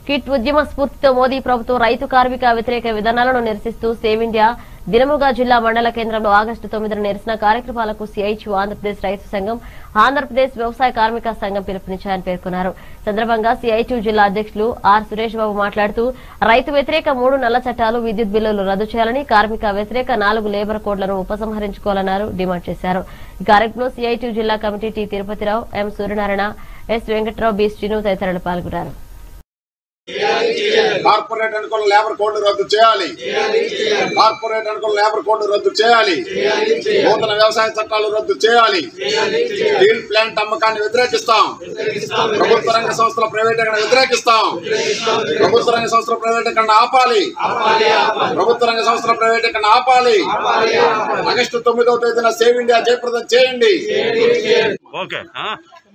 Kit ఉద్యమ స్ఫూర్తితో మోదీ ప్రభుత్వం రైతు కార్మిక వ్యతిరేక విధానాలను నిరసిస్తూ సేవ్ ఇండియా దినముగా జిల్లా మండల కేంద్రంలో ఆగస్టు తొమ్మిదిన నిరసన కార్యక్రమాలకు సిఐటియు ఆంధ్రప్రదేశ్ రైతు సంఘం ఆంధ్రప్రదేశ్ వ్యవసాయ కార్మిక సంఘం పిలుపునిచ్చాయని పేర్కొన్నారు సందర్భంగా సిఐటియు జిల్లా అధ్యక్షులు ఆర్ సురేష్ బాబు మాట్లాడుతూ రైతు వ్యతిరేక మూడు నల్ల చట్టాలు విద్యుత్ బిల్లులు రద్దు చేయాలని కార్మిక వ్యతిరేక నాలుగు లేబర్ కోడ్లను ఉపసంహరించుకోవాలన్నారు డిమాండ్ చేశారు ఈ కార్యక్రమంలో సిఐటియు జిల్లా committee T Tirupatirao M Suryanarayana S Venkatrao B Srinu తదితరులు పాల్గొన్నారు కార్పొరేట్ అనుకున్న లేబర్ కోడ్ రద్దు చేయాలి కార్పొరేట్ అనుకున్న లేబర్ కోడ్ రద్దు చేయాలి నూతన వ్యవసాయ చట్టాలు రద్దు చేయాలి స్టీల్ ప్లాంట్ అమ్మకాన్ని వ్యతిరేకిస్తాం ప్రభుత్వ రంగ సంస్థల ప్రైవేటీకరణ వ్యతిరేకిస్తాం ప్రభుత్వ రంగ సంస్థల ప్రైవేటీకరణ ఆపాలి ప్రభుత్వ రంగ సంస్థల ప్రైవేటీకరణ ఆపాలి ఆగస్టు తొమ్మిదవ తేదీన సేవ్ ఇండియా జయప్రదం చేయండి ఓకే ఆ?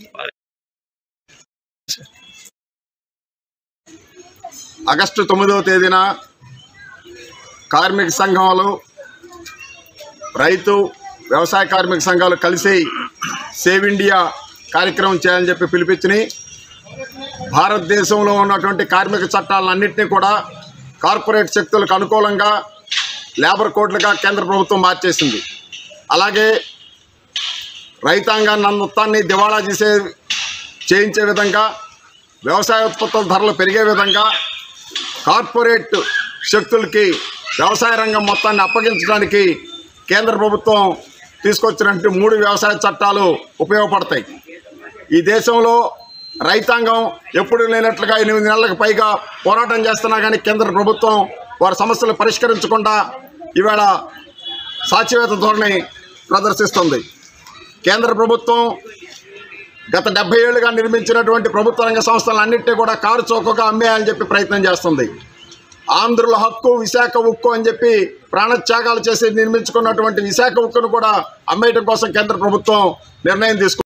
ఆగస్టు తొమ్మిదవ తేదీన కార్మిక సంఘాలు రైతు వ్యవసాయ కార్మిక సంఘాలు కలిసి సేవ్ ఇండియా కార్యక్రమం చేయాలని చెప్పి పిలిపించుని భారతదేశంలో ఉన్నటువంటి కార్మిక చట్టాలన్నింటినీ కూడా కార్పొరేట్ శక్తులకు అనుకూలంగా లేబర్ కోడ్లుగా కేంద్ర ప్రభుత్వం మార్చేసింది అలాగే రైతాంగాన్ని మొత్తాన్ని దివాళా చేసే చేయించే విధంగా వ్యవసాయ ఉత్పత్తుల ధరలు పెరిగే విధంగా కార్పొరేట్ శక్తులకి వ్యవసాయ రంగం మొత్తాన్ని అప్పగించడానికి కేంద్ర ప్రభుత్వం తీసుకొచ్చినటువంటి మూడు వ్యవసాయ చట్టాలు ఉపయోగపడతాయి ఈ దేశంలో రైతాంగం ఎప్పుడు లేనట్లుగా ఎనిమిది నెలలకు పైగా పోరాటం చేస్తున్నా కానీ కేంద్ర ప్రభుత్వం వారి సమస్యలు పరిష్కరించకుండా ఇవాళ సాచివేత ధోరణి ప్రదర్శిస్తుంది కేంద్ర ప్రభుత్వం గత డెబ్బై ఏళ్ళుగా నిర్మించినటువంటి ప్రభుత్వ రంగ సంస్థలన్నింటినీ కూడా కారు చౌకగా అమ్మేయాలని చెప్పి ప్రయత్నం చేస్తుంది ఆంధ్రుల హక్కు విశాఖ ఉక్కు అని చెప్పి ప్రాణత్యాగాలు చేసి నిర్మించుకున్నటువంటి విశాఖ ఉక్కును కూడా అమ్మేయడం కోసం కేంద్ర ప్రభుత్వం నిర్ణయం తీసుకుంది